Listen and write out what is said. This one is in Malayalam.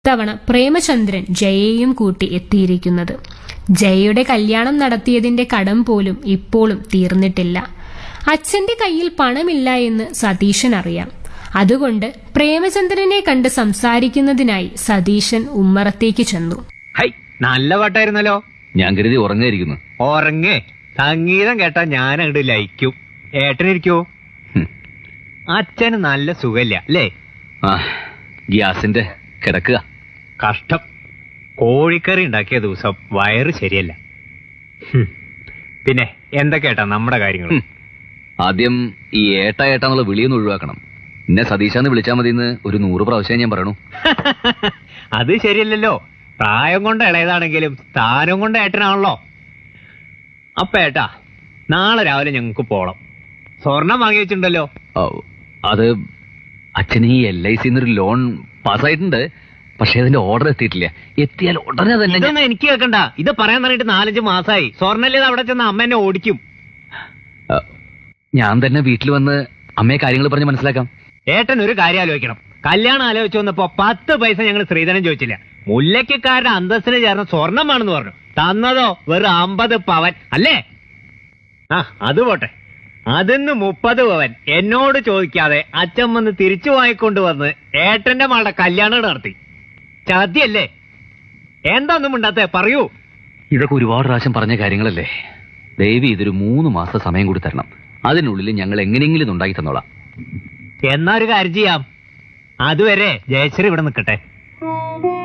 തവണ പ്രേമചന്ദ്രൻ ജയയെയും കൂട്ടി എത്തിയിരിക്കുന്നത് ജയയുടെ കല്യാണം നടത്തിയതിന്റെ കടം പോലും ഇപ്പോഴും തീർന്നിട്ടില്ല അച്ഛന്റെ കയ്യിൽ പണമില്ല എന്ന് സതീശൻ അറിയാം അതുകൊണ്ട് പ്രേമചന്ദ്രനെ കണ്ട് സംസാരിക്കുന്നതിനായി സതീശൻ ഉമ്മറത്തേക്ക് ചെന്നു ഹൈ നല്ല പാട്ടായിരുന്നല്ലോ ഞാൻ കരുതി ഉറങ്ങായിരിക്കുന്നു ഉറങ്ങേ സംഗീതം കേട്ടാ ഞാൻ അങ്ങോട്ട് ലയിക്കും ഏട്ടനിരിക്കോ ഹും. അച്ഛന് നല്ല സുഖമില്ല അല്ലേ ആ ഗ്യാസിന്റെ കിടക്കുക കഷ്ടം കോഴിക്കറി ഉണ്ടാക്കിയ ദിവസം വയറ് ശരിയല്ല ഹും. പിന്നെ എന്തൊക്കെയാട്ടാ നമ്മുടെ കാര്യങ്ങൾ ഹും. ആദ്യം ഈ ഏട്ട ഏട്ടാന്നുള്ള വിളിയൊന്ന് ഒഴിവാക്കണം എന്നെ സതീശാന്ന് വിളിച്ചാൽ മതി എന്ന് ഒരു നൂറ് പ്രാവശ്യം ഞാൻ പറയണു അത് ശരിയല്ലല്ലോ പ്രായം കൊണ്ട് ഇളയതാണെങ്കിലും സ്ഥാനം കൊണ്ട് ഏട്ടനാണല്ലോ അപ്പ ഏട്ടാ നാളെ രാവിലെ ഞങ്ങൾക്ക് പോണം സ്വർണം വാങ്ങി വെച്ചിട്ടുണ്ടല്ലോ ഓ, അത് അച്ഛന് ഈ എൽ ഐ സിന്നൊരു ലോൺ പാസ്സായിട്ടുണ്ട് പക്ഷെ അതിന്റെ ഓർഡർ എത്തിയിട്ടില്ല എത്തിയാൽ ഉടനെ തന്നെ ഞാൻ- ഇതൊന്നും എനിക്ക് കേൾക്കണ്ട ഇത് പറയാൻ തുടങ്ങിയിട്ട് നാലഞ്ച് മാസമായി സ്വർണ്ണല്ലേ അവിടെ ചെന്ന് അമ്മ എന്നെ ഓടിക്കും ആ, ഞാൻ തന്നെ വീട്ടിൽ വന്ന് അമ്മയെ കാര്യങ്ങൾ പറഞ്ഞ് മനസ്സിലാക്കാം ഏട്ടൻ ഒരു കാര്യം ആലോചിക്കണം കല്യാണം ആലോചിച്ച് വന്നപ്പോ പത്ത് പൈസ ഞങ്ങൾ സ്ത്രീധനം ചോദിച്ചില്ല മുല്ലയ്ക്കാരുടെ അന്തസ്സിന് ചേർന്ന സ്വർണമാണെന്ന് പറഞ്ഞു തന്നതോ വെറും അമ്പത് പവൻ അല്ലേ ആ അത് പോട്ടെ അതിന്ന് മുപ്പത് പവൻ എന്നോട് ചോദിക്കാതെ അച്ഛൻ വന്ന് തിരിച്ചു വാങ്ങിക്കൊണ്ട് വന്ന് ഏട്ടന്റെ മകളുടെ കല്യാണം നടത്തി ചതിയല്ലേ എന്താന്നും ഉണ്ടാത്തേ പറയൂ ഇതൊക്കെ ഒരുപാട് പ്രാവശ്യം പറഞ്ഞ കാര്യങ്ങളല്ലേ ദേവി ഇതൊരു മൂന്ന് മാസം സമയം കൂടി തരണം അതിനുള്ളിൽ ഞങ്ങൾ എങ്ങനെയെങ്കിലും ഇത് ഉണ്ടാക്കി തന്നോളാം എന്നാ ഒരു കാര്യം ചെയ്യാം അതുവരെ ജയശ്രീ ഇവിടെ നിൽക്കട്ടെ